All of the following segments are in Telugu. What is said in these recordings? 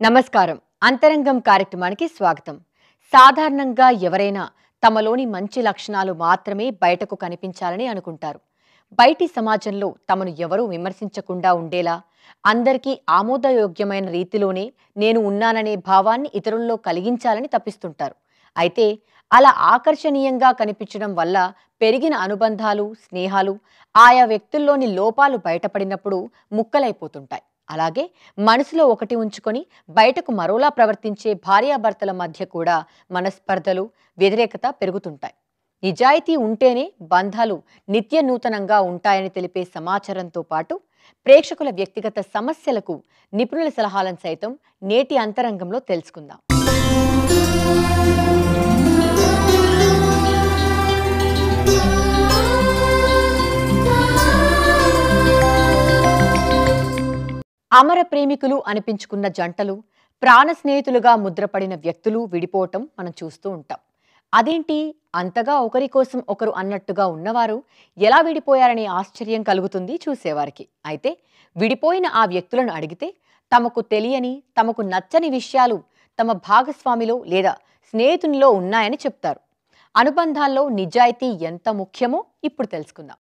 నమస్కారం అంతరంగం కార్యక్రమానికి స్వాగతం సాధారణంగా ఎవరైనా తమలోని మంచి లక్షణాలు మాత్రమే బయటకు కనిపించాలని అనుకుంటారు బయటి సమాజంలో తమను ఎవరూ విమర్శించకుండా ఉండేలా అందరికీ ఆమోదయోగ్యమైన రీతిలోనే నేను ఉన్నాననే భావాన్ని ఇతరుల్లో కలిగించాలని తప్పిస్తుంటారు అయితే అలా ఆకర్షణీయంగా కనిపించడం వల్ల పెరిగిన అనుబంధాలు స్నేహాలు ఆయా వ్యక్తుల్లోని లోపాలు బయటపడినప్పుడు ముక్కలైపోతుంటాయి అలాగే మనసులో ఒకటి ఉంచుకొని బయటకు మరోలా ప్రవర్తించే భార్యాభర్తల మధ్య కూడా మనస్పర్ధలు వ్యతిరేకత పెరుగుతుంటాయి నిజాయితీ ఉంటేనే బంధాలు నిత్య నూతనంగా ఉంటాయని తెలిపే సమాచారంతో పాటు ప్రేక్షకుల వ్యక్తిగత సమస్యలకు నిపుణుల సలహాలను సైతం నేటి అంతరంగంలో తెలుసుకుందాం అమర ప్రేమికులు అనిపించుకున్న జంటలు ప్రాణ స్నేహితులుగా ముద్రపడిన వ్యక్తులు విడిపోవటం మనం చూస్తూ ఉంటాం అదేంటి అంతగా ఒకరి కోసం ఒకరు అన్నట్టుగా ఉన్నవారు ఎలా విడిపోయారనే ఆశ్చర్యం కలుగుతుంది చూసేవారికి అయితే విడిపోయిన ఆ వ్యక్తులను అడిగితే తమకు తెలియని తమకు నచ్చని విషయాలు తమ భాగస్వామిలో లేదా స్నేహితునిలో ఉన్నాయని చెప్తారు అనుబంధాల్లో నిజాయితీ ఎంత ముఖ్యమో ఇప్పుడు తెలుసుకుందాం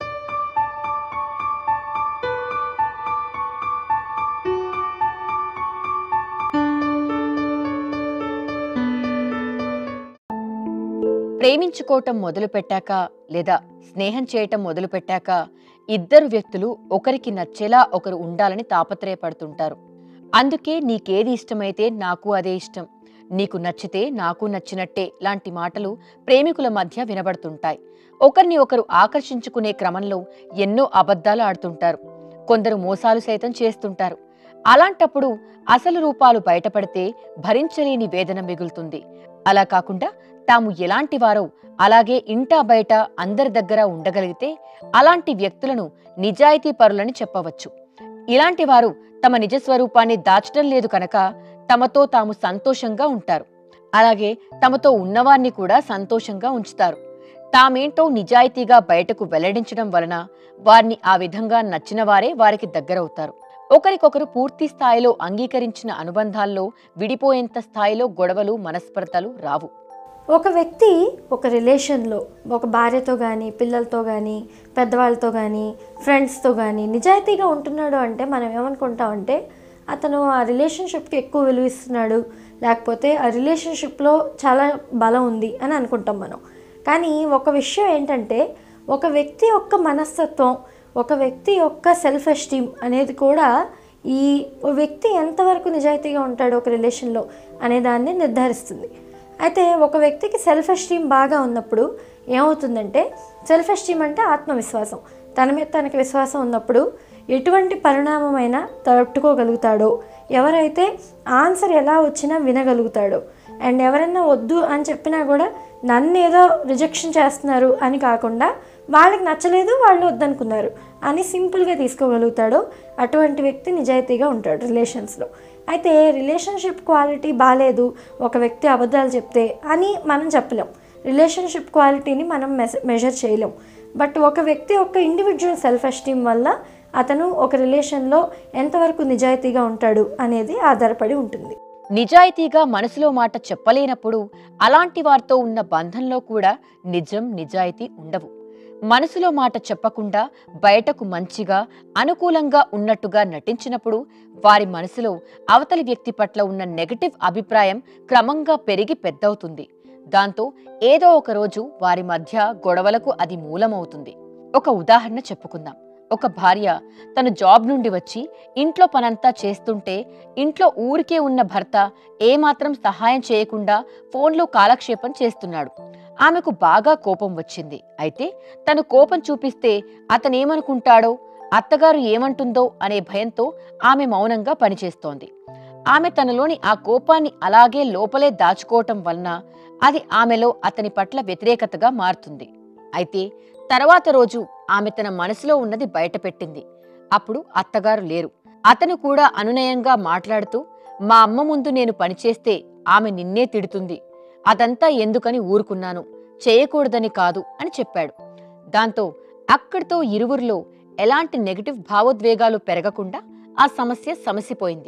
ప్రేమించుకోవటం మొదలుపెట్టాక లేదా స్నేహం చేయటం మొదలుపెట్టాక ఇద్దరు వ్యక్తులు ఒకరికి నచ్చేలా ఒకరు ఉండాలని తాపత్రయపడుతుంటారు అందుకే నీకేది ఇష్టమైతే నాకు అదే ఇష్టం నీకు నచ్చితే నాకు నచ్చినట్టే లాంటి మాటలు ప్రేమికుల మధ్య వినబడుతుంటాయి ఒకరిని ఒకరు ఆకర్షించుకునే క్రమంలో ఎన్నో అబద్ధాలు ఆడుతుంటారు కొందరు మోసాలు సైతం చేస్తుంటారు అలాంటప్పుడు అసలు రూపాలు బయటపడితే భరించలేని వేదన మిగులుతుంది అలా కాకుండా తాము ఎలాంటి వారో అలాగే ఇంటా బయట అందరి దగ్గర ఉండగలిగితే అలాంటి వ్యక్తులను నిజాయితీ పరులని చెప్పవచ్చు ఇలాంటి వారు తమ నిజస్వరూపాన్ని దాచడం లేదు కనుక తమతో తాము సంతోషంగా ఉంటారు అలాగే తమతో ఉన్నవారిని కూడా సంతోషంగా ఉంచుతారు తామేంటో నిజాయితీగా బయటకు వెల్లడించడం వలన వారిని ఆ విధంగా నచ్చిన వారే వారికి దగ్గరవుతారు ఒకరికొకరు పూర్తి స్థాయిలో అంగీకరించిన అనుబంధాల్లో విడిపోయేంత స్థాయిలో గొడవలు మనస్పర్ధలు రావు ఒక వ్యక్తి ఒక రిలేషన్లో ఒక భార్యతో కానీ పిల్లలతో కానీ పెద్దవాళ్ళతో కానీ ఫ్రెండ్స్తో కానీ నిజాయితీగా ఉంటున్నాడు అంటే మనం ఏమనుకుంటామంటే అతను ఆ రిలేషన్షిప్కి ఎక్కువ విలువ ఇస్తున్నాడు లేకపోతే ఆ రిలేషన్షిప్లో చాలా బలం ఉంది అని అనుకుంటాం మనం కానీ ఒక విషయం ఏంటంటే ఒక వ్యక్తి యొక్క మనస్తత్వం ఒక వ్యక్తి యొక్క సెల్ఫ్ ఎస్టీమ్ అనేది కూడా ఈ వ్యక్తి ఎంతవరకు నిజాయితీగా ఉంటాడో ఒక రిలేషన్లో అనే దాన్ని నిర్ధారిస్తుంది అయితే ఒక వ్యక్తికి సెల్ఫ్ ఎస్టీమ్ బాగా ఉన్నప్పుడు ఏమవుతుందంటే సెల్ఫ్ ఎస్టీమ్ అంటే ఆత్మవిశ్వాసం తన మీద తనకి విశ్వాసం ఉన్నప్పుడు ఎటువంటి పరిణామమైనా తట్టుకోగలుగుతాడో ఎవరైతే ఆన్సర్ ఎలా వచ్చినా వినగలుగుతాడో అండ్ ఎవరైనా వద్దు అని చెప్పినా కూడా నన్ను ఏదో రిజెక్షన్ చేస్తున్నారు అని కాకుండా వాళ్ళకి నచ్చలేదు వాళ్ళు వద్దనుకున్నారు అని సింపుల్గా తీసుకోగలుగుతాడో అటువంటి వ్యక్తి నిజాయితీగా ఉంటాడు రిలేషన్స్లో అయితే రిలేషన్షిప్ క్వాలిటీ బాగాలేదు ఒక వ్యక్తి అబద్ధాలు చెప్తే అని మనం చెప్పలేం రిలేషన్షిప్ క్వాలిటీని మనం మెజ మెజర్ చేయలేం బట్ ఒక వ్యక్తి యొక్క ఇండివిజువల్ సెల్ఫ్ ఎస్టీమ్ వల్ల అతను ఒక రిలేషన్లో ఎంతవరకు నిజాయితీగా ఉంటాడు అనేది ఆధారపడి ఉంటుంది నిజాయితీగా మనసులో మాట చెప్పలేనప్పుడు అలాంటి వారితో ఉన్న బంధంలో కూడా నిజం నిజాయితీ ఉండవు మనసులో మాట చెప్పకుండా బయటకు మంచిగా అనుకూలంగా ఉన్నట్టుగా నటించినప్పుడు వారి మనసులో అవతలి వ్యక్తి పట్ల ఉన్న నెగటివ్ అభిప్రాయం క్రమంగా పెరిగి పెద్దవుతుంది దాంతో ఏదో ఒక రోజు వారి మధ్య గొడవలకు అది మూలమవుతుంది ఒక ఉదాహరణ చెప్పుకుందాం ఒక భార్య తన జాబ్ నుండి వచ్చి ఇంట్లో పనంతా చేస్తుంటే ఇంట్లో ఊరికే ఉన్న భర్త ఏమాత్రం సహాయం చేయకుండా ఫోన్లో కాలక్షేపం చేస్తున్నాడు ఆమెకు బాగా కోపం వచ్చింది అయితే తను కోపం చూపిస్తే అతనేమనుకుంటాడో అత్తగారు ఏమంటుందో అనే భయంతో ఆమె మౌనంగా పనిచేస్తోంది ఆమె తనలోని ఆ కోపాన్ని అలాగే లోపలే దాచుకోవటం వలన అది ఆమెలో అతని పట్ల వ్యతిరేకతగా మారుతుంది అయితే తర్వాత రోజు ఆమె తన మనసులో ఉన్నది బయటపెట్టింది అప్పుడు అత్తగారు లేరు అతను కూడా అనునయంగా మాట్లాడుతూ మా అమ్మ ముందు నేను పనిచేస్తే ఆమె నిన్నే తిడుతుంది అదంతా ఎందుకని ఊరుకున్నాను చేయకూడదని కాదు అని చెప్పాడు దాంతో అక్కడితో ఇరువురిలో ఎలాంటి నెగటివ్ భావోద్వేగాలు పెరగకుండా ఆ సమస్య సమసిపోయింది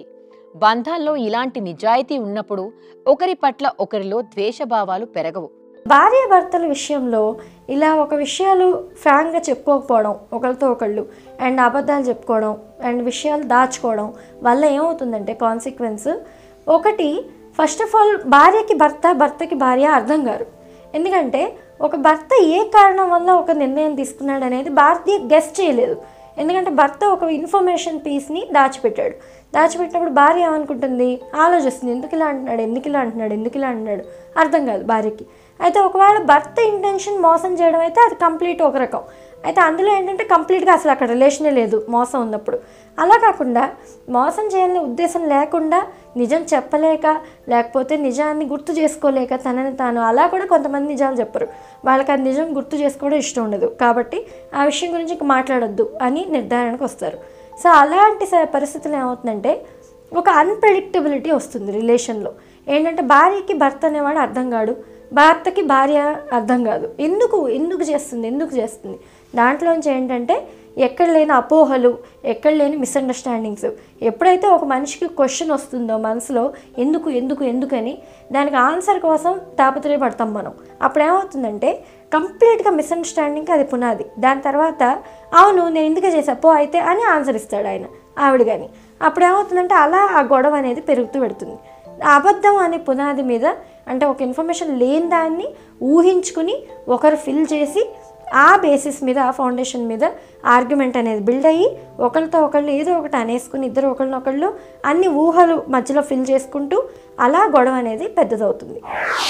బంధాల్లో ఇలాంటి నిజాయితీ ఉన్నప్పుడు ఒకరి పట్ల ఒకరిలో ద్వేషభావాలు పెరగవు భార్య భర్తల విషయంలో ఇలా ఒక విషయాలు ఫ్రాంక్గా చెప్పుకోకపోవడం ఒకరితో ఒకళ్ళు అండ్ అబద్ధాలు చెప్పుకోవడం అండ్ విషయాలు దాచుకోవడం వల్ల ఏమవుతుందంటే కాన్సిక్వెన్స్ ఒకటి ఫస్ట్ ఆఫ్ ఆల్ భార్యకి భర్త భర్తకి భార్య అర్థం కారు ఎందుకంటే ఒక భర్త ఏ కారణం వల్ల ఒక నిర్ణయం తీసుకున్నాడు అనేది భారతీయ గెస్ట్ చేయలేదు ఎందుకంటే భర్త ఒక ఇన్ఫర్మేషన్ పీస్ని దాచిపెట్టాడు దాచిపెట్టినప్పుడు భార్య ఏమనుకుంటుంది ఆలోచిస్తుంది ఎందుకు ఇలా అంటున్నాడు ఎందుకు ఇలా అంటున్నాడు ఎందుకు ఇలా అంటున్నాడు అర్థం కాదు భార్యకి అయితే ఒకవేళ భర్త ఇంటెన్షన్ మోసం చేయడం అయితే అది కంప్లీట్ ఒక రకం అయితే అందులో ఏంటంటే కంప్లీట్గా అసలు అక్కడ రిలేషనే లేదు మోసం ఉన్నప్పుడు అలా కాకుండా మోసం చేయాలనే ఉద్దేశం లేకుండా నిజం చెప్పలేక లేకపోతే నిజాన్ని గుర్తు చేసుకోలేక తనని తాను అలా కూడా కొంతమంది నిజాలు చెప్పరు వాళ్ళకి అది నిజం గుర్తు చేసుకోవడం ఇష్టం ఉండదు కాబట్టి ఆ విషయం గురించి ఇంక మాట్లాడొద్దు అని నిర్ధారణకు వస్తారు సో అలాంటి స- పరిస్థితులు ఏమవుతుందంటే ఒక అన్ప్రెడిక్టబిలిటీ వస్తుంది రిలేషన్లో ఏంటంటే భార్యకి భర్త అనేవాడు అర్థం కాడు భర్తకి భార్య అర్థం కాదు ఎందుకు ఎందుకు చేస్తుంది ఎందుకు చేస్తుంది దాంట్లోంచి ఏంటంటే ఎక్కడ లేని అపోహలు ఎక్కడ లేని మిస్అండర్స్టాండింగ్స్ ఎప్పుడైతే ఒక మనిషికి క్వశ్చన్ వస్తుందో మనసులో ఎందుకు ఎందుకు ఎందుకని దానికి ఆన్సర్ కోసం తాపత్రయపడతాం మనం అప్పుడు ఏమవుతుందంటే కంప్లీట్గా మిస్అండర్స్టాండింగ్కి అది పునాది దాని తర్వాత అవును నేను ఎందుకు చేసా పో అయితే అని ఆన్సర్ ఇస్తాడు ఆయన ఆవిడ కానీ అప్పుడు ఏమవుతుందంటే అలా ఆ గొడవ అనేది పెరుగుతూ పెడుతుంది అబద్ధం అనే పునాది మీద అంటే ఒక ఇన్ఫర్మేషన్ లేని దాన్ని ఊహించుకుని ఒకరు ఫిల్ చేసి ఆ బేసిస్ మీద ఆ ఫౌండేషన్ మీద ఆర్గ్యుమెంట్ అనేది బిల్డ్ అయ్యి ఒకరితో ఒకళ్ళు ఏదో ఒకటి అనేసుకుని ఇద్దరు ఒకళ్ళనొకళ్ళు అన్ని ఊహలు మధ్యలో ఫిల్ చేసుకుంటూ అలా గొడవ అనేది పెద్దదవుతుంది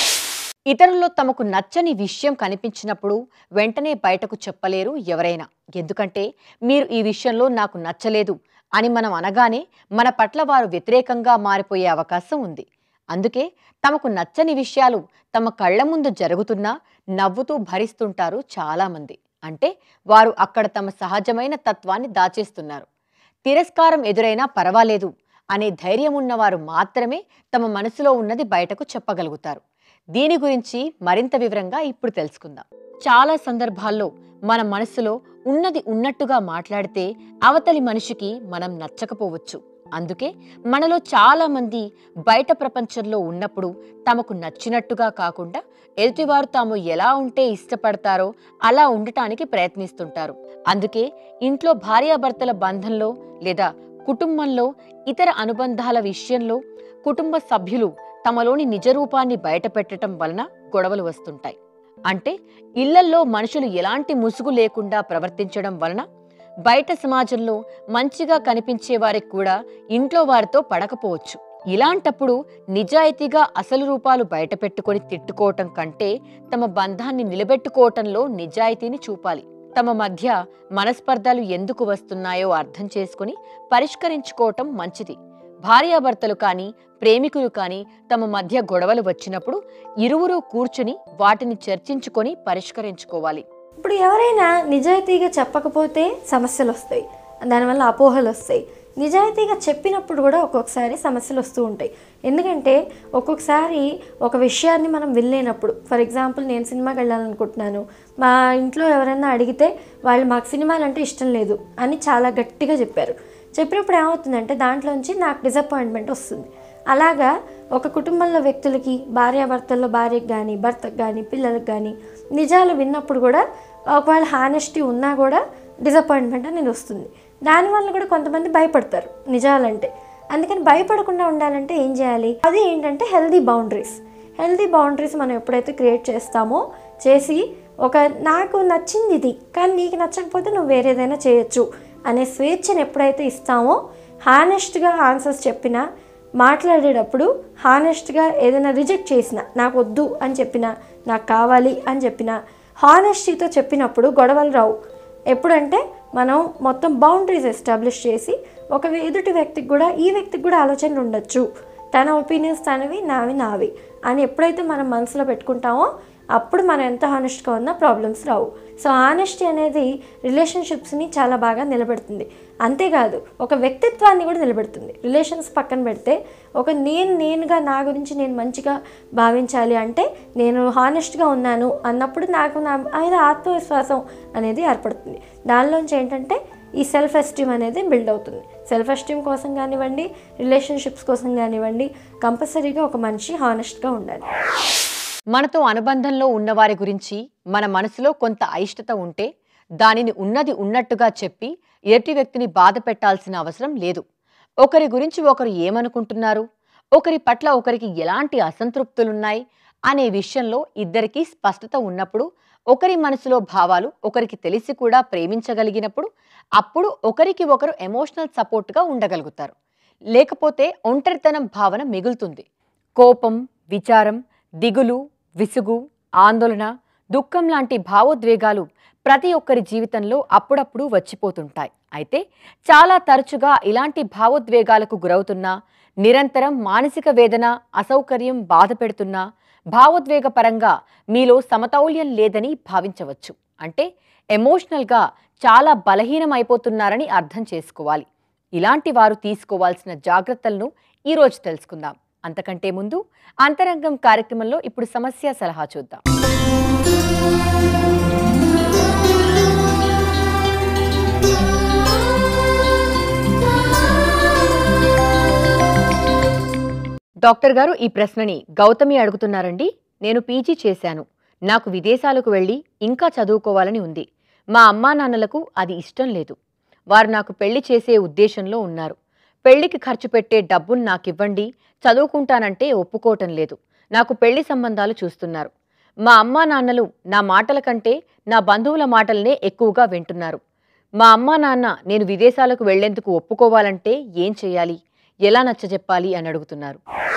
ఇతరుల్లో తమకు నచ్చని విషయం కనిపించినప్పుడు వెంటనే బయటకు చెప్పలేరు ఎవరైనా ఎందుకంటే మీరు ఈ విషయంలో నాకు నచ్చలేదు అని మనం అనగానే మన పట్ల వారు వ్యతిరేకంగా మారిపోయే అవకాశం ఉంది అందుకే తమకు నచ్చని విషయాలు తమ కళ్ళ ముందు జరుగుతున్నా నవ్వుతూ భరిస్తుంటారు చాలామంది అంటే వారు అక్కడ తమ సహజమైన తత్వాన్ని దాచేస్తున్నారు తిరస్కారం ఎదురైనా పర్వాలేదు అనే ధైర్యం ఉన్నవారు మాత్రమే తమ మనసులో ఉన్నది బయటకు చెప్పగలుగుతారు దీని గురించి మరింత వివరంగా ఇప్పుడు తెలుసుకుందాం చాలా సందర్భాల్లో మన మనసులో ఉన్నది ఉన్నట్టుగా మాట్లాడితే అవతలి మనిషికి మనం నచ్చకపోవచ్చు అందుకే మనలో చాలా మంది బయట ప్రపంచంలో ఉన్నప్పుడు తమకు నచ్చినట్టుగా కాకుండా ఎదుటివారు తాము ఎలా ఉంటే ఇష్టపడతారో అలా ఉండటానికి ప్రయత్నిస్తుంటారు అందుకే ఇంట్లో భార్యాభర్తల బంధంలో లేదా కుటుంబంలో ఇతర అనుబంధాల విషయంలో కుటుంబ సభ్యులు తమలోని నిజరూపాన్ని బయటపెట్టడం వలన గొడవలు వస్తుంటాయి అంటే ఇళ్లల్లో మనుషులు ఎలాంటి ముసుగు లేకుండా ప్రవర్తించడం వలన బయట సమాజంలో మంచిగా కనిపించే వారికి కూడా ఇంట్లో వారితో పడకపోవచ్చు ఇలాంటప్పుడు నిజాయితీగా అసలు రూపాలు బయటపెట్టుకొని తిట్టుకోవటం కంటే తమ బంధాన్ని నిలబెట్టుకోవటంలో నిజాయితీని చూపాలి తమ మధ్య మనస్పర్ధలు ఎందుకు వస్తున్నాయో అర్థం చేసుకుని పరిష్కరించుకోవటం మంచిది భార్యాభర్తలు కానీ ప్రేమికులు కానీ తమ మధ్య గొడవలు వచ్చినప్పుడు ఇరువురు కూర్చుని వాటిని చర్చించుకొని పరిష్కరించుకోవాలి ఇప్పుడు ఎవరైనా నిజాయితీగా చెప్పకపోతే సమస్యలు వస్తాయి దానివల్ల అపోహలు వస్తాయి నిజాయితీగా చెప్పినప్పుడు కూడా ఒక్కొక్కసారి సమస్యలు వస్తూ ఉంటాయి ఎందుకంటే ఒక్కొక్కసారి ఒక విషయాన్ని మనం వెళ్ళలేనప్పుడు ఫర్ ఎగ్జాంపుల్ నేను సినిమాకి వెళ్ళాలనుకుంటున్నాను మా ఇంట్లో ఎవరైనా అడిగితే వాళ్ళు మాకు సినిమాలు అంటే ఇష్టం లేదు అని చాలా గట్టిగా చెప్పారు చెప్పినప్పుడు ఏమవుతుందంటే దాంట్లోంచి నాకు డిసప్పాయింట్మెంట్ వస్తుంది అలాగా ఒక కుటుంబంలో వ్యక్తులకి భార్యాభర్తల్లో భార్యకు కానీ భర్తకు కానీ పిల్లలకు కానీ నిజాలు విన్నప్పుడు కూడా ఒకవేళ హానెస్టీ ఉన్నా కూడా డిసప్పాయింట్మెంట్ అనేది వస్తుంది దానివల్ల కూడా కొంతమంది భయపడతారు నిజాలంటే అందుకని భయపడకుండా ఉండాలంటే ఏం చేయాలి అది ఏంటంటే హెల్దీ బౌండరీస్ హెల్దీ బౌండరీస్ మనం ఎప్పుడైతే క్రియేట్ చేస్తామో చేసి ఒక నాకు నచ్చింది ఇది కానీ నీకు నచ్చకపోతే నువ్వు వేరేదైనా చేయొచ్చు అనే స్వేచ్ఛను ఎప్పుడైతే ఇస్తామో హానెస్ట్గా ఆన్సర్స్ చెప్పినా మాట్లాడేటప్పుడు హానెస్ట్గా ఏదైనా రిజెక్ట్ చేసిన నాకు వద్దు అని చెప్పిన నాకు కావాలి అని చెప్పిన హానెస్టీతో చెప్పినప్పుడు గొడవలు రావు ఎప్పుడంటే మనం మొత్తం బౌండరీస్ ఎస్టాబ్లిష్ చేసి ఒక ఎదుటి వ్యక్తికి కూడా ఈ వ్యక్తికి కూడా ఆలోచనలు ఉండొచ్చు తన ఒపీనియన్స్ తనవి నావి నావి అని ఎప్పుడైతే మనం మనసులో పెట్టుకుంటామో అప్పుడు మనం ఎంత హానెస్ట్గా ఉన్నా ప్రాబ్లమ్స్ రావు సో హానెస్టీ అనేది రిలేషన్షిప్స్ని చాలా బాగా నిలబెడుతుంది అంతేకాదు ఒక వ్యక్తిత్వాన్ని కూడా నిలబెడుతుంది రిలేషన్స్ పక్కన పెడితే ఒక నేను నేనుగా నా గురించి నేను మంచిగా భావించాలి అంటే నేను హానెస్ట్గా ఉన్నాను అన్నప్పుడు నాకు నా మీద ఆత్మవిశ్వాసం అనేది ఏర్పడుతుంది దానిలోంచి ఏంటంటే ఈ సెల్ఫ్ ఎస్టీమ్ అనేది బిల్డ్ అవుతుంది సెల్ఫ్ ఎస్టీమ్ కోసం కానివ్వండి రిలేషన్షిప్స్ కోసం కానివ్వండి కంపల్సరీగా ఒక మనిషి హానెస్ట్గా ఉండాలి మనతో అనుబంధంలో ఉన్నవారి గురించి మన మనసులో కొంత అయిష్టత ఉంటే దానిని ఉన్నది ఉన్నట్టుగా చెప్పి ఎదుటి వ్యక్తిని బాధ పెట్టాల్సిన అవసరం లేదు ఒకరి గురించి ఒకరు ఏమనుకుంటున్నారు ఒకరి పట్ల ఒకరికి ఎలాంటి అసంతృప్తులున్నాయి అనే విషయంలో ఇద్దరికీ స్పష్టత ఉన్నప్పుడు ఒకరి మనసులో భావాలు ఒకరికి తెలిసి కూడా ప్రేమించగలిగినప్పుడు అప్పుడు ఒకరికి ఒకరు ఎమోషనల్ సపోర్ట్గా ఉండగలుగుతారు లేకపోతే ఒంటరితనం భావన మిగులుతుంది కోపం విచారం దిగులు విసుగు ఆందోళన దుఃఖం లాంటి భావోద్వేగాలు ప్రతి ఒక్కరి జీవితంలో అప్పుడప్పుడు వచ్చిపోతుంటాయి అయితే చాలా తరచుగా ఇలాంటి భావోద్వేగాలకు గురవుతున్నా నిరంతరం మానసిక వేదన అసౌకర్యం బాధ పెడుతున్నా భావోద్వేగ పరంగా మీలో సమతౌల్యం లేదని భావించవచ్చు అంటే ఎమోషనల్గా చాలా బలహీనమైపోతున్నారని అర్థం చేసుకోవాలి ఇలాంటి వారు తీసుకోవాల్సిన జాగ్రత్తలను ఈరోజు తెలుసుకుందాం అంతకంటే ముందు అంతరంగం కార్యక్రమంలో ఇప్పుడు సమస్య సలహా చూద్దాం డాక్టర్ గారు ఈ ప్రశ్నని గౌతమి అడుగుతున్నారండి నేను పీజీ చేశాను నాకు విదేశాలకు వెళ్ళి ఇంకా చదువుకోవాలని ఉంది మా అమ్మా నాన్నలకు అది ఇష్టం లేదు వారు నాకు పెళ్లి చేసే ఉద్దేశంలో ఉన్నారు పెళ్లికి ఖర్చు పెట్టే డబ్బును నాకివ్వండి చదువుకుంటానంటే ఒప్పుకోవటం లేదు నాకు పెళ్లి సంబంధాలు చూస్తున్నారు మా అమ్మా నాన్నలు నా మాటల కంటే నా బంధువుల మాటలనే ఎక్కువగా వింటున్నారు మా అమ్మా నాన్న నేను విదేశాలకు వెళ్లేందుకు ఒప్పుకోవాలంటే ఏం చేయాలి ఎలా నచ్చజెప్పాలి అని అడుగుతున్నారు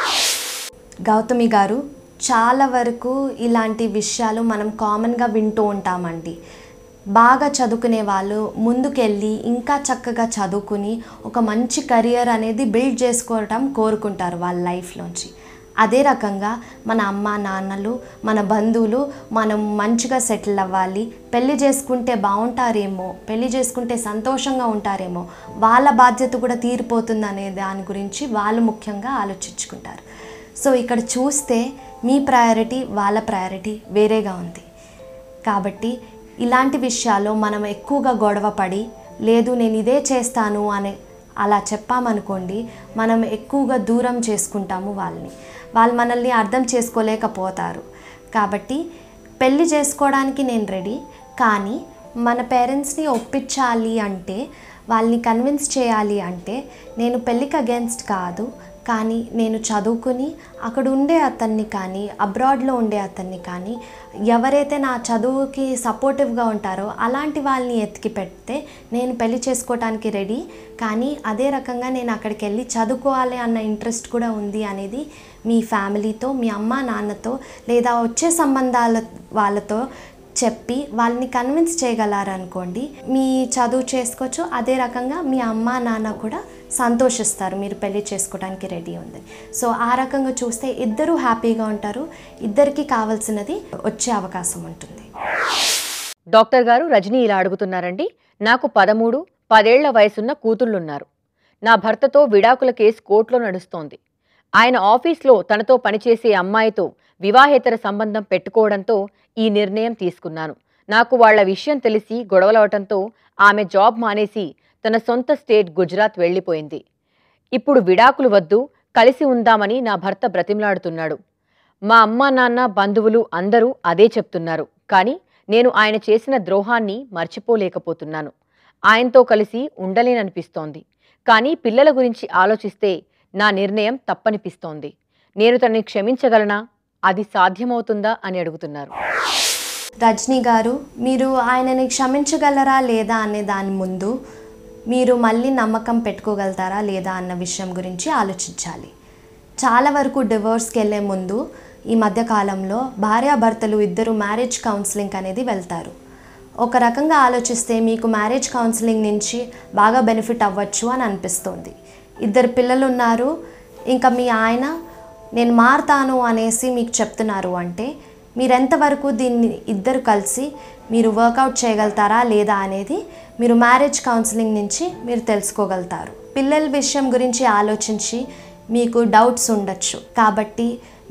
గౌతమి గారు చాలా వరకు ఇలాంటి విషయాలు మనం కామన్గా వింటూ ఉంటామండి బాగా చదువుకునే వాళ్ళు ముందుకెళ్ళి ఇంకా చక్కగా చదువుకుని ఒక మంచి కెరియర్ అనేది బిల్డ్ చేసుకోవటం కోరుకుంటారు వాళ్ళ లైఫ్లోంచి అదే రకంగా మన అమ్మ నాన్నలు మన బంధువులు మనం మంచిగా సెటిల్ అవ్వాలి పెళ్లి చేసుకుంటే బాగుంటారేమో పెళ్లి చేసుకుంటే సంతోషంగా ఉంటారేమో వాళ్ళ బాధ్యత కూడా తీరిపోతుంది అనే దాని గురించి వాళ్ళు ముఖ్యంగా ఆలోచించుకుంటారు సో ఇక్కడ చూస్తే మీ ప్రయారిటీ వాళ్ళ ప్రయారిటీ వేరేగా ఉంది కాబట్టి ఇలాంటి విషయాల్లో మనం ఎక్కువగా గొడవ పడి లేదు నేను ఇదే చేస్తాను అని అలా చెప్పామనుకోండి మనం ఎక్కువగా దూరం చేసుకుంటాము వాళ్ళని వాళ్ళు మనల్ని అర్థం చేసుకోలేకపోతారు కాబట్టి పెళ్లి చేసుకోవడానికి నేను రెడీ కానీ మన పేరెంట్స్ని ఒప్పించాలి అంటే వాళ్ళని కన్విన్స్ చేయాలి అంటే నేను పెళ్ళికి అగేన్స్ట్ కాదు కానీ నేను చదువుకుని అక్కడ ఉండే అతన్ని కానీ అబ్రాడ్లో ఉండే అతన్ని కానీ ఎవరైతే నా చదువుకి సపోర్టివ్గా ఉంటారో అలాంటి వాళ్ళని ఎత్తికి పెడితే నేను పెళ్లి చేసుకోవటానికి రెడీ కానీ అదే రకంగా నేను అక్కడికి వెళ్ళి చదువుకోవాలి అన్న ఇంట్రెస్ట్ కూడా ఉంది అనేది మీ ఫ్యామిలీతో మీ అమ్మ నాన్నతో లేదా వచ్చే సంబంధాల వాళ్ళతో చెప్పి వాళ్ళని కన్విన్స్ చేయగలరనుకోండి మీ చదువు చేసుకోవచ్చు అదే రకంగా మీ అమ్మ నాన్న కూడా సంతోషిస్తారు మీరు పెళ్లి చేసుకోవడానికి రెడీ ఉంది సో ఆ రకంగా చూస్తే ఇద్దరూ హ్యాపీగా ఉంటారు ఇద్దరికి కావాల్సినది వచ్చే అవకాశం ఉంటుంది డాక్టర్ గారు రజనీ ఇలా అడుగుతున్నారండి నాకు పదమూడు పదేళ్ల వయసున్న కూతుళ్ళున్నారు నా భర్తతో విడాకుల కేసు కోర్టులో నడుస్తోంది ఆయన ఆఫీస్లో తనతో పనిచేసే అమ్మాయితో వివాహేతర సంబంధం పెట్టుకోవడంతో ఈ నిర్ణయం తీసుకున్నాను నాకు వాళ్ళ విషయం తెలిసి గొడవలవటంతో ఆమె జాబ్ మానేసి తన సొంత స్టేట్ గుజరాత్ వెళ్ళిపోయింది ఇప్పుడు విడాకులు వద్దు కలిసి ఉందామని నా భర్త బ్రతిమలాడుతున్నాడు మా అమ్మా నాన్న బంధువులు అందరూ అదే చెప్తున్నారు కానీ నేను ఆయన చేసిన ద్రోహాన్ని మర్చిపోలేకపోతున్నాను ఆయనతో కలిసి ఉండలేననిపిస్తోంది కానీ పిల్లల గురించి ఆలోచిస్తే నా నిర్ణయం తప్పనిపిస్తోంది నేను తనని క్షమించగలనా అది సాధ్యమవుతుందా అని అడుగుతున్నారు రజనీ గారు మీరు ఆయనని క్షమించగలరా లేదా అనే దాని ముందు మీరు మళ్ళీ నమ్మకం పెట్టుకోగలుగుతారా లేదా అన్న విషయం గురించి ఆలోచించాలి చాలా వరకు డివోర్స్కి వెళ్ళే ముందు ఈ మధ్యకాలంలో భార్యాభర్తలు ఇద్దరు మ్యారేజ్ కౌన్సిలింగ్ అనేది వెళ్తారు ఒక రకంగా ఆలోచిస్తే మీకు మ్యారేజ్ కౌన్సిలింగ్ నుంచి బాగా బెనిఫిట్ అవ్వచ్చు అని అనిపిస్తుంది ఇద్దరు పిల్లలు ఉన్నారు ఇంకా మీ ఆయన నేను మారుతాను అనేసి మీకు చెప్తున్నారు అంటే మీరు ఎంతవరకు దీన్ని ఇద్దరు కలిసి మీరు వర్కౌట్ చేయగలుగుతారా లేదా అనేది మీరు మ్యారేజ్ కౌన్సిలింగ్ నుంచి మీరు తెలుసుకోగలుగుతారు పిల్లల విషయం గురించి ఆలోచించి మీకు డౌట్స్ ఉండొచ్చు కాబట్టి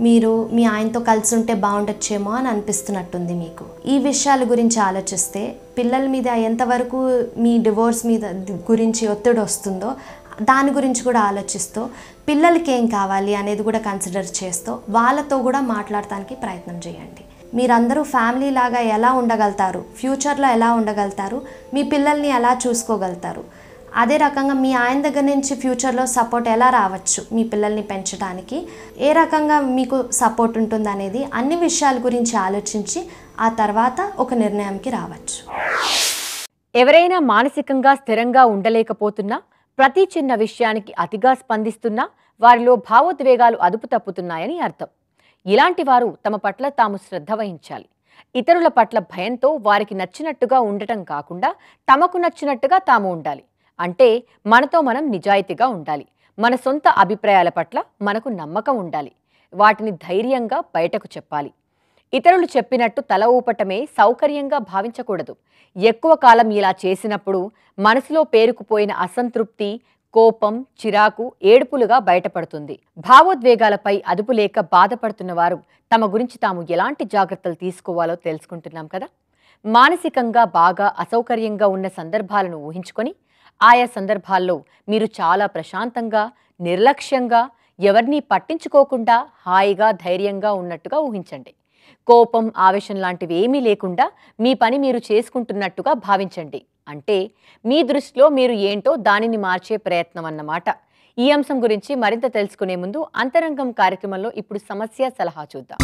మీరు మీ ఆయనతో కలిసి ఉంటే బాగుండొచ్చేమో అని అనిపిస్తున్నట్టుంది మీకు ఈ విషయాల గురించి ఆలోచిస్తే పిల్లల మీద ఎంతవరకు మీ డివోర్స్ మీద గురించి ఒత్తిడి వస్తుందో దాని గురించి కూడా ఆలోచిస్తూ పిల్లలకి ఏం కావాలి అనేది కూడా కన్సిడర్ చేస్తూ వాళ్ళతో కూడా మాట్లాడటానికి ప్రయత్నం చేయండి మీరందరూ ఫ్యామిలీ లాగా ఎలా ఉండగలుగుతారు ఫ్యూచర్లో ఎలా ఉండగలుగుతారు మీ పిల్లల్ని ఎలా చూసుకోగలుగుతారు అదే రకంగా మీ ఆయన దగ్గర నుంచి ఫ్యూచర్లో సపోర్ట్ ఎలా రావచ్చు మీ పిల్లల్ని పెంచడానికి ఏ రకంగా మీకు సపోర్ట్ ఉంటుంది అనేది అన్ని విషయాల గురించి ఆలోచించి ఆ తర్వాత ఒక నిర్ణయంకి రావచ్చు ఎవరైనా మానసికంగా స్థిరంగా ఉండలేకపోతున్నా ప్రతి చిన్న విషయానికి అతిగా స్పందిస్తున్నా వారిలో భావోద్వేగాలు అదుపు తప్పుతున్నాయని అర్థం ఇలాంటి వారు తమ పట్ల తాము శ్రద్ధ వహించాలి ఇతరుల పట్ల భయంతో వారికి నచ్చినట్టుగా ఉండటం కాకుండా తమకు నచ్చినట్టుగా తాము ఉండాలి అంటే మనతో మనం నిజాయితీగా ఉండాలి మన సొంత అభిప్రాయాల పట్ల మనకు నమ్మకం ఉండాలి వాటిని ధైర్యంగా బయటకు చెప్పాలి ఇతరులు చెప్పినట్టు తల ఊపటమే సౌకర్యంగా భావించకూడదు ఎక్కువ కాలం ఇలా చేసినప్పుడు మనసులో పేరుకుపోయిన అసంతృప్తి కోపం చిరాకు ఏడుపులుగా బయటపడుతుంది భావోద్వేగాలపై అదుపు లేక బాధపడుతున్న వారు తమ గురించి తాము ఎలాంటి జాగ్రత్తలు తీసుకోవాలో తెలుసుకుంటున్నాం కదా మానసికంగా బాగా అసౌకర్యంగా ఉన్న సందర్భాలను ఊహించుకొని ఆయా సందర్భాల్లో మీరు చాలా ప్రశాంతంగా నిర్లక్ష్యంగా ఎవరినీ పట్టించుకోకుండా హాయిగా ధైర్యంగా ఉన్నట్టుగా ఊహించండి కోపం ఆవేశం లాంటివి ఏమీ లేకుండా మీ పని మీరు చేసుకుంటున్నట్టుగా భావించండి అంటే మీ దృష్టిలో మీరు ఏంటో దానిని మార్చే ప్రయత్నం అన్నమాట ఈ అంశం గురించి మరింత తెలుసుకునే ముందు అంతరంగం కార్యక్రమంలో ఇప్పుడు సమస్య సలహా చూద్దాం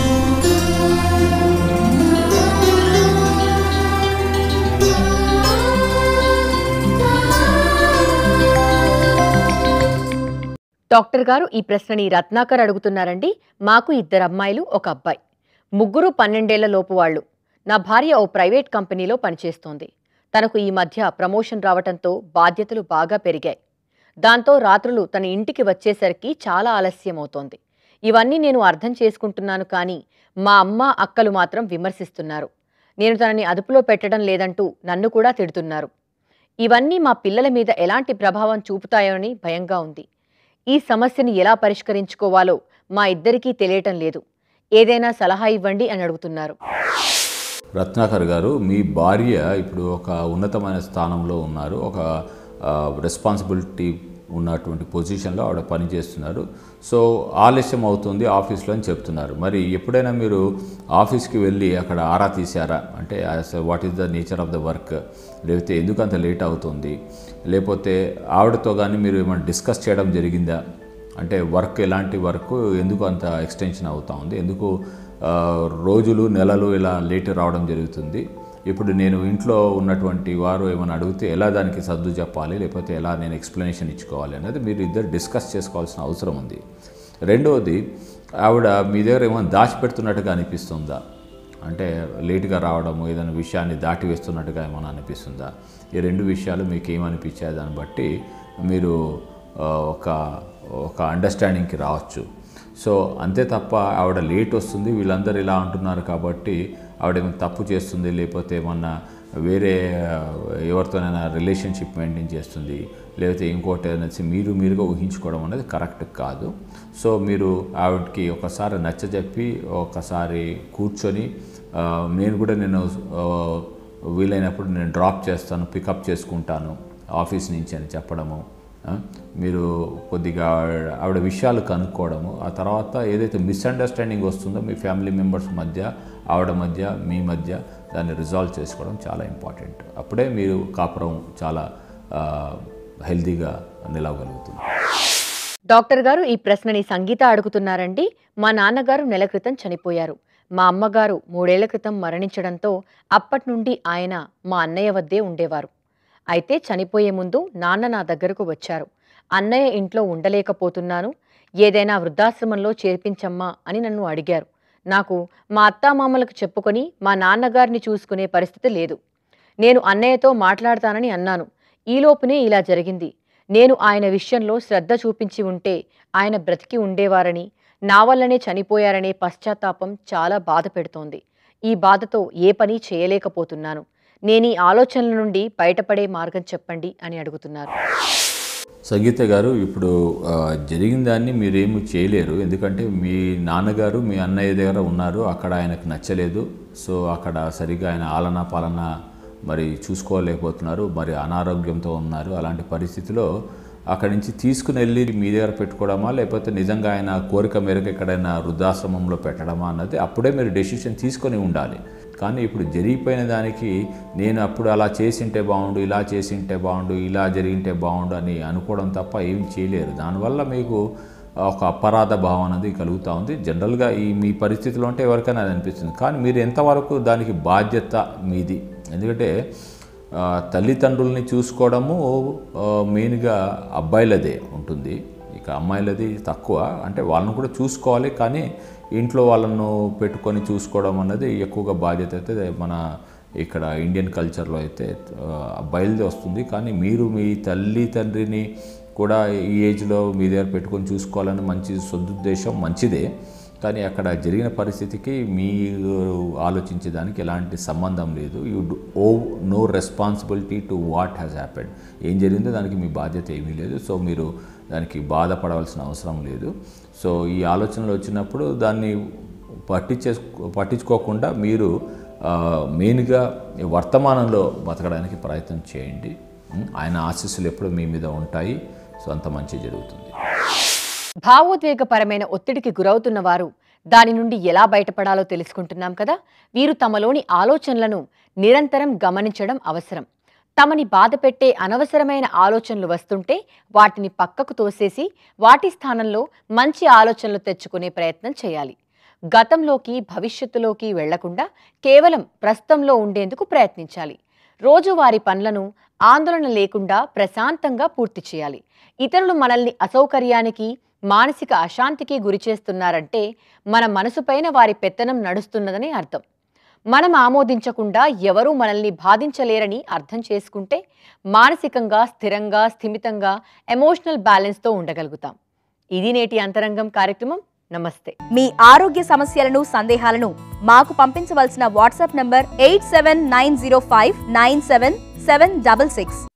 డాక్టర్ గారు ఈ ప్రశ్నని రత్నాకర్ అడుగుతున్నారండి మాకు ఇద్దరు అమ్మాయిలు ఒక అబ్బాయి ముగ్గురు పన్నెండేళ్ల లోపు వాళ్ళు నా భార్య ఓ ప్రైవేట్ కంపెనీలో పనిచేస్తోంది తనకు ఈ మధ్య ప్రమోషన్ రావటంతో బాధ్యతలు బాగా పెరిగాయి దాంతో రాత్రులు తన ఇంటికి వచ్చేసరికి చాలా ఆలస్యం అవుతోంది ఇవన్నీ నేను అర్థం చేసుకుంటున్నాను కానీ మా అమ్మ అక్కలు మాత్రం విమర్శిస్తున్నారు నేను తనని అదుపులో పెట్టడం లేదంటూ నన్ను కూడా తిడుతున్నారు ఇవన్నీ మా పిల్లల మీద ఎలాంటి ప్రభావం చూపుతాయోని భయంగా ఉంది ఈ సమస్యని ఎలా పరిష్కరించుకోవాలో మా ఇద్దరికీ తెలియటం లేదు ఏదైనా సలహా ఇవ్వండి అని అడుగుతున్నారు రత్నాకర్ గారు మీ భార్య ఇప్పుడు ఒక ఉన్నతమైన స్థానంలో ఉన్నారు ఒక రెస్పాన్సిబిలిటీ ఉన్నటువంటి పొజిషన్లో ఆవిడ పనిచేస్తున్నారు సో ఆలస్యం అవుతుంది ఆఫీస్లో అని చెప్తున్నారు మరి ఎప్పుడైనా మీరు ఆఫీస్కి వెళ్ళి అక్కడ ఆరా తీశారా అంటే what is the nature of the work లేకపోతే ఎందుకు అంత లేట్ అవుతుంది లేకపోతే ఆవిడతో కానీ మీరు ఏమైనా డిస్కస్ చేయడం జరిగిందా అంటే వర్క్ ఎలాంటి వర్క్ ఎందుకు అంత ఎక్స్టెన్షన్ అవుతా ఉంది ఎందుకు ఆ, రోజులు నెలలు ఇలా లేట్ రావడం జరుగుతుంది ఇప్పుడు నేను ఇంట్లో ఉన్నటువంటి వారు ఏమైనా అడిగితే ఎలా దానికి సర్దు చెప్పాలి లేకపోతే ఎలా నేను ఎక్స్ప్లెనేషన్ ఇచ్చుకోవాలి అనేది మీరు ఇద్దరు డిస్కస్ చేసుకోవాల్సిన అవసరం ఉంది రెండవది ఆవిడ మీ దగ్గర ఏమైనా దాచిపెడుతున్నట్టుగా అనిపిస్తుందా అంటే లేటుగా రావడము ఏదైనా విషయాన్ని దాటి వేస్తున్నట్టుగా ఏమైనా అనిపిస్తుందా ఈ రెండు విషయాలు మీకు ఏమనిపించాయి దాన్ని బట్టి మీరు ఆ, ఒక ఒక అండర్స్టాండింగ్కి రావచ్చు సో అంతే తప్ప ఆవిడ లేట్ వస్తుంది వీళ్ళందరూ ఇలా అంటున్నారు కాబట్టి ఆవిడ ఏమైనా తప్పు చేస్తుంది లేకపోతే ఏమన్నా వేరే ఆ, ఎవరితోనైనా రిలేషన్షిప్ మెయింటైన్ చేస్తుంది లేకపోతే ఇంకోటి అనేసి మీరు మీరుగా ఊహించుకోవడం అనేది కరెక్ట్ కాదు సో మీరు ఆవిడకి ఒకసారి నచ్చజెప్పి ఒకసారి కూర్చొని ఆ, నేను కూడా నేను ఆ, వీలైనప్పుడు నేను డ్రాప్ చేస్తాను పికప్ చేసుకుంటాను ఆఫీస్ నుంచి అని చెప్పడము ఆ, మీరు కొద్దిగా ఆవిడ- ఆవిడ విషయాలు కనుక్కోవడము ఆ తర్వాత ఏదైతే మిస్అండర్స్టాండింగ్ వస్తుందో మీ ఫ్యామిలీ మెంబర్స్ మధ్య ఆవిడ మధ్య మీ మధ్య దాన్ని రిజాల్వ్ చేసుకోవడం చాలా ఇంపార్టెంట్ అప్పుడే మీరు కాపురం చాలా ఆ, హెల్తీగా నిలవగలుగుతుంది డాక్టర్ గారు ఈ ప్రశ్నని సంగీత అడుగుతున్నారండి మా నాన్నగారు నెల క్రితం చనిపోయారు మా అమ్మగారు మూడేళ్ల క్రితం మరణించడంతో అప్పటి నుండి ఆయన మా అన్నయ్య వద్దే ఉండేవారు అయితే చనిపోయే ముందు నాన్న నా దగ్గరకు వచ్చారు అన్నయ్య ఇంట్లో ఉండలేకపోతున్నాను ఏదైనా వృద్ధాశ్రమంలో చేర్పించమ్మా అని నన్ను అడిగారు నాకు మా అత్తామామలకు చెప్పుకొని మా నాన్నగారిని చూసుకునే పరిస్థితి లేదు నేను అన్నయ్యతో మాట్లాడతానని అన్నాను ఈలోపునే ఇలా జరిగింది నేను ఆయన విషయంలో శ్రద్ధ చూపించి ఉంటే ఆయన బ్రతికి ఉండేవారని నా వల్లనే చనిపోయారనే పశ్చాత్తాపం చాలా బాధ పెడుతోంది ఈ బాధతో ఏ పని చేయలేకపోతున్నాను నేను ఈ ఆలోచనల నుండి బయటపడే మార్గం చెప్పండి అని అడుగుతున్నారు సంగీత గారు ఇప్పుడు ఆ, జరిగిన దాన్ని మీరేమి చేయలేరు ఎందుకంటే మీ నాన్నగారు మీ అన్నయ్య దగ్గర ఉన్నారు అక్కడ ఆయనకు నచ్చలేదు సో అక్కడ సరిగ్గా ఆయన ఆలన పాలన మరి చూసుకోలేకపోతున్నారు మరి అనారోగ్యంతో ఉన్నారు అలాంటి పరిస్థితిలో అక్కడి నుంచి తీసుకుని వెళ్ళి మీ దగ్గర పెట్టుకోవడమా లేకపోతే నిజంగా ఆయన కోరిక మేరకు ఎక్కడైనా వృద్ధాశ్రమంలో పెట్టడమా అన్నది అప్పుడే మీరు డెసిషన్ తీసుకొని ఉండాలి కానీ ఇప్పుడు జరిగిపోయిన దానికి నేను అప్పుడు అలా చేసింటే బాగుండు ఇలా చేసింటే బాగుండు ఇలా జరిగింటే బాగుండు అని అనుకోవడం తప్ప ఏం చేయలేరు దానివల్ల మీకు ఒక అపరాధ భావం అనేది కలుగుతూ ఉంది జనరల్గా ఈ మీ పరిస్థితిలో ఉంటే ఎవరికైనా అది అనిపిస్తుంది కానీ మీరు ఎంతవరకు దానికి బాధ్యత మీది ఎందుకంటే ఆ, తల్లిదండ్రుల్ని చూసుకోవడము ఆ, మెయిన్గా అబ్బాయిలదే ఉంటుంది ఇక అమ్మాయిలది తక్కువ అంటే వాళ్ళని కూడా చూసుకోవాలి కానీ ఇంట్లో వాళ్ళను పెట్టుకొని చూసుకోవడం అన్నది ఎక్కువగా బాధ్యత అయితే మన ఇక్కడ ఇండియన్ కల్చర్లో అయితే ఆ, అబ్బాయిలది వస్తుంది కానీ మీరు మీ తల్లి తండ్రిని కూడా ఈ ఏజ్లో మీ దగ్గర పెట్టుకొని చూసుకోవాలని మంచి సదుద్దేశం మంచిదే కానీ అక్కడ జరిగిన పరిస్థితికి మీరు ఆలోచించేదానికి ఎలాంటి సంబంధం లేదు you owe no responsibility to what has happened ఏం జరిగిందో దానికి మీ బాధ్యత ఏమీ లేదు సో మీరు దానికి బాధపడవలసిన అవసరం లేదు సో ఈ ఆలోచనలు వచ్చినప్పుడు దాన్ని పట్టించే పట్టించుకోకుండా మీరు ఆ, మెయిన్గా వర్తమానంలో బతకడానికి ప్రయత్నం చేయండి ఉం? ఆయన ఆశీస్సులు ఎప్పుడు మీ మీద ఉంటాయి సో అంత మంచి జరుగుతుంది భావోద్వేగపరమైన ఒత్తిడికి గురవుతున్న వారు దాని నుండి ఎలా బయటపడాలో తెలుసుకుంటున్నాం కదా వీరు తమలోని ఆలోచనలను నిరంతరం గమనించడం అవసరం తమని బాధపెట్టే అనవసరమైన ఆలోచనలు వస్తుంటే వాటిని పక్కకు తోసేసి వాటి స్థానంలో మంచి ఆలోచనలు తెచ్చుకునే ప్రయత్నం చేయాలి గతంలోకి భవిష్యత్తులోకి వెళ్లకుండా కేవలం ప్రస్తుతంలో ఉండేందుకు ప్రయత్నించాలి రోజువారీ పనులను ఆందోళన లేకుండా ప్రశాంతంగా పూర్తి చేయాలి ఇతరులు మనల్ని అసౌకర్యానికి మానసిక అశాంతికి గురి చేస్తున్నారంటే మన మనసుపైన వారి పెత్తనం నడుస్తున్నదని అర్థం మనం ఆమోదించకుండా ఎవరూ మనల్ని బాధించలేరని అర్థం చేసుకుంటే మానసికంగా స్థిరంగా స్థిమితంగా ఎమోషనల్ బ్యాలెన్స్తో ఉండగలుగుతాం ఇది నేటి అంతరంగం కార్యక్రమం నమస్తే మీ ఆరోగ్య సమస్యలను సందేహాలను మాకు పంపించవలసిన WhatsApp number eight seven nine zero five nine seven seven double six